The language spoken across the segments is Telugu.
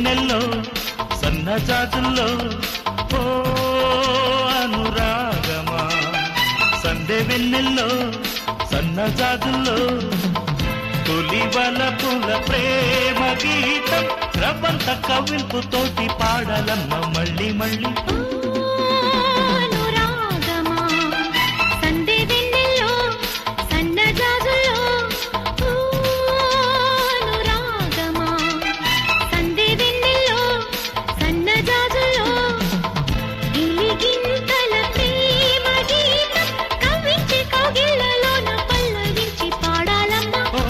వెన్నెల్లో సన్నజాజుల్లో ఓ అనురాగమా సందె వెన్నెల్లో సన్నజాజుల్లో తొలి వలపుల ప్రేమ గీతం రవంత కవింపుతోటి పాడాలమ్మ మళ్ళీ మళ్ళీ అనురాగమా సందే వెన్నెల్లో సన్నజాజుల్లో అనురాగమా సందే వెన్నెల్లో సన్నజాజుల్లో గిలిగింతల ప్రేమ గీతం కవించి కౌగిళ్ళలోన పల్లవించి పాడాలమ్మా ఓ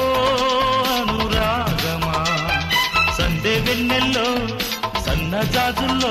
అనురాగమా సందె వెన్నెల్లో సన్నజాజుల్లో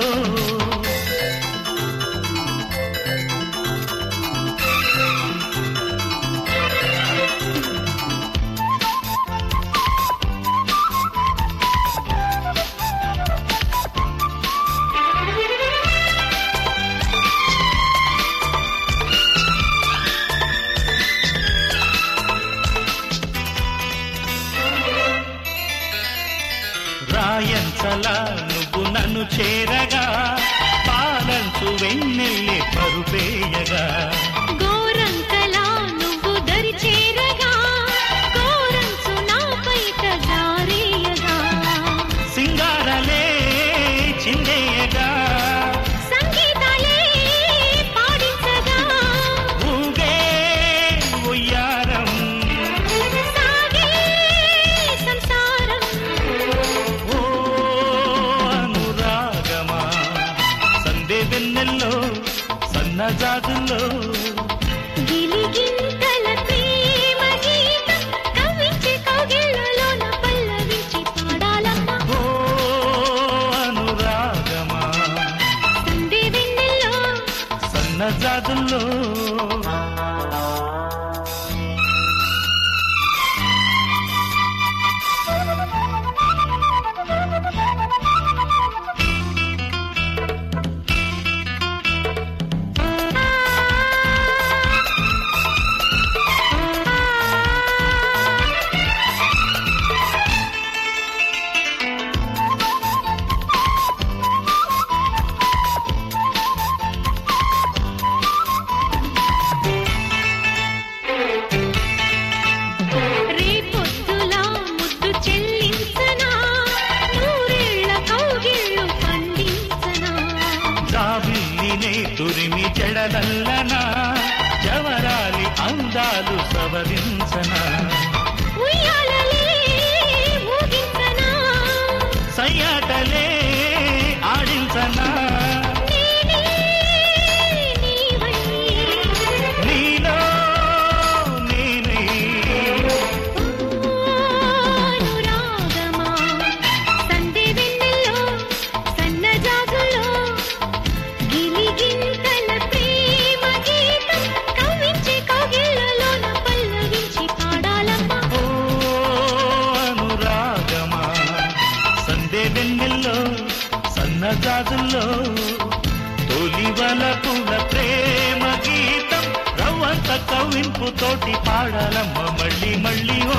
రాయంచలా నువ్వు నన్ను చేరగా పాలంచు వెన్నెల్లి పరుపేయగా గోరంతలా నువ్వు దరి చేరగా గోరంచు నాపైట జారేయగా సింగారలే చిందేయగా సంగీతాలే పాడించగా ఊగే ఉయ్యారం సాగే సంసారం ఓ అనురాగమా సందే వెన్నెల్లో సన్నజాజుల్లో గిలిగింతల ప్రేమ గీతం కవించి కౌగిళ్ళలోన పల్లవించి పాడాలమ్మా ఓ అనురాగమా సందే వెన్నెల్లో సన్నజాజుల్లో రేపొద్దులా ముద్దు చెల్లించనా నూరేళ్ల కౌగిళ్ళు పండించనా జాబిల్లినే తురిమి చెడలల్లనా జవరాలి అందాలు సవరించనా ఉయ్యాలలే ఊగించనా సయ్యాటలే ఆడించనా నేనే నీవై నీలో నేనే అనురాగమా సందే వెన్నెల్లో సన్నజాజుల్లో గిలిగింతల ప్రేమ గీతం కవించి కౌగిళ్ళలోన పల్లవించి పాడాలమ్మా ఓ అనురాగమా సందే వెన్నెల్లో సన్నజాజుల్లో తొలి వలపుల ప్రేమ గీతం రవ్వంత కవింపుతోటి పాడాలమ్మ మళ్ళీ మళ్ళీ ఓ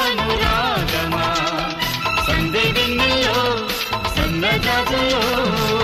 అనురాగమా సందే వెన్నెల్లో సన్నజాజుల్లో